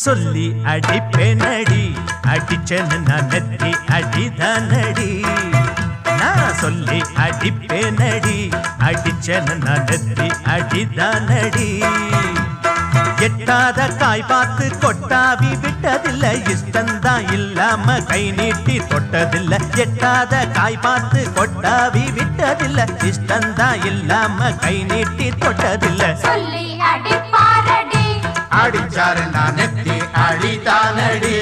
சொல்லி அடிப்பேனடி அடிச்சேன்னு நான் நெத்தி அடிதானடி நான் சொல்லி அடிப்பேனடி அடிச்சேன்னு நான் நெத்தி அடிதானடி எட்டாத காய் பார்த்து கொட்டாவி விட்டதில்லை இஷ்டந்தான் இல்லாம கை நீட்டி தொட்டதில்லை எட்டாத காய் பார்த்து கொட்டாவி விட்டதில்லை இஷ்டந்தான் இல்லாம கை நீட்டி தொட்டதில்லை சொல்லி அடிப்பாரடி அடிச்சாரு நான் நெத்தி அடிதானடி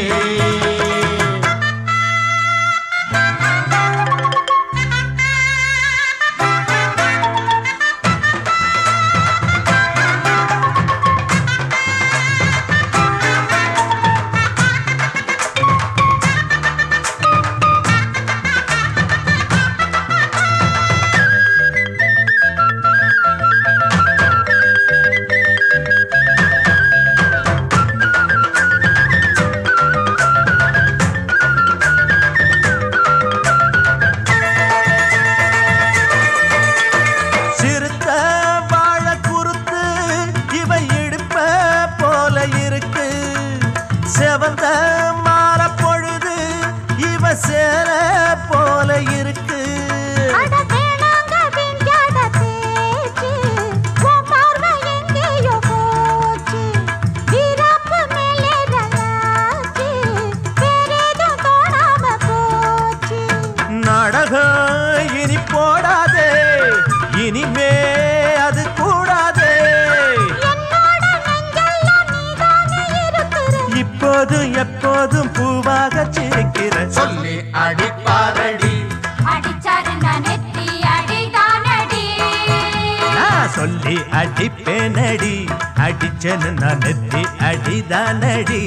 சிறுத்த வாழ குறுத்து இவ இடுப்ப போல இருக்கு செவந்த மாற பொழுது இவ சேர போல இருக்கு அட வேணாங்க விஞ்ஞான பேச்சு உன் பார்வை எங்கேயோ போச்சு வீராப்பு மேலே ரலாச்சு வேறேதும் தோணாம போச்சு நாடகம் இனி போடாதே இனிமே அது கூடாதே என்னோட நெஞ்செல்லாம் நீதானே இருக்கிற இப்போதும் எப்போதும் பூவாக சிரிக்கிற சொல்லி அடிப்பாரடி அடிச்சாரு நான் நெத்தி அடிதானடி நான் சொல்லி அடிப்பேனடி அடிச்சேன்னு நான் நெத்தி அடிதானடி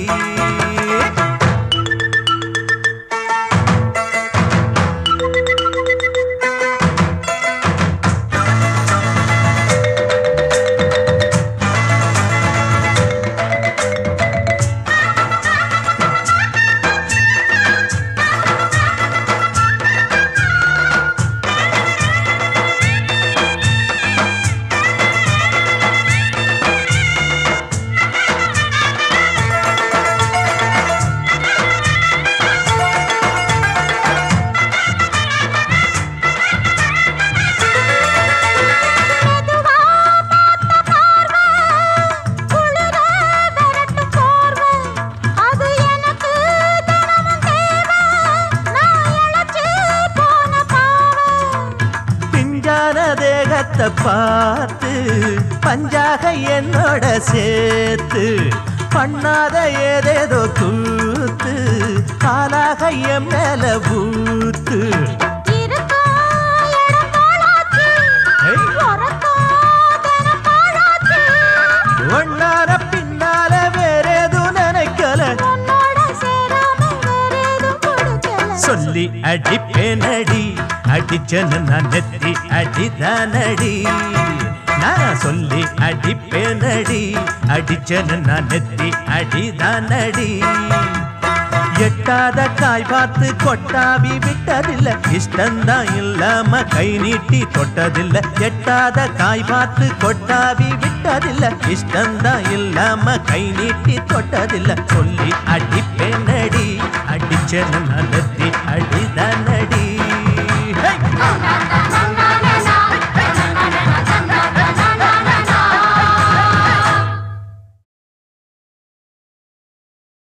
மெதுவா பார்த்த பார்வை, குளிர விரட்டும் போர்வை. அது எனக்கு தினமும் தேவை. நான் இளைச்சு போன பாவை. பிஞ்சான தேகத்தை பார்த்து பஞ்சாக என்னோட சேர்த்து பண்ணாத ஏதேதோ கூத்து காலாக என் மேல பூத்து இருக்கும் இடம் போலாச்சு. ஏய். உறக்கம் தினம் பாழாச்சு. ஒன்னார பின்னால வேறேதும் நினைக்கல உன்னோட சேராம வேறேதும் கொடுக்கல. சொல்லி அடிப்பேனடி அடிச்சன்னு நான் நெத்தி அடிதானடி நான் சொல்லி அடிப்பேனடி அடிச்சன்னு நான் நெத்தி அடிதானடி எட்டாத காய் பார்த்து கொட்டாவி விட்டதில்லை இஷ்டந்தான் இல்லாம கை நீட்டி தொட்டதில்லை எட்டாத காய் பார்த்து கொட்டாவி விட்டதில்லை இஷ்டந்தான் இல்லாம கை நீட்டி தொட்டதில்லை சொல்லி அடிப்பேனடி அடிச்சேன்னு நான் நெத்தி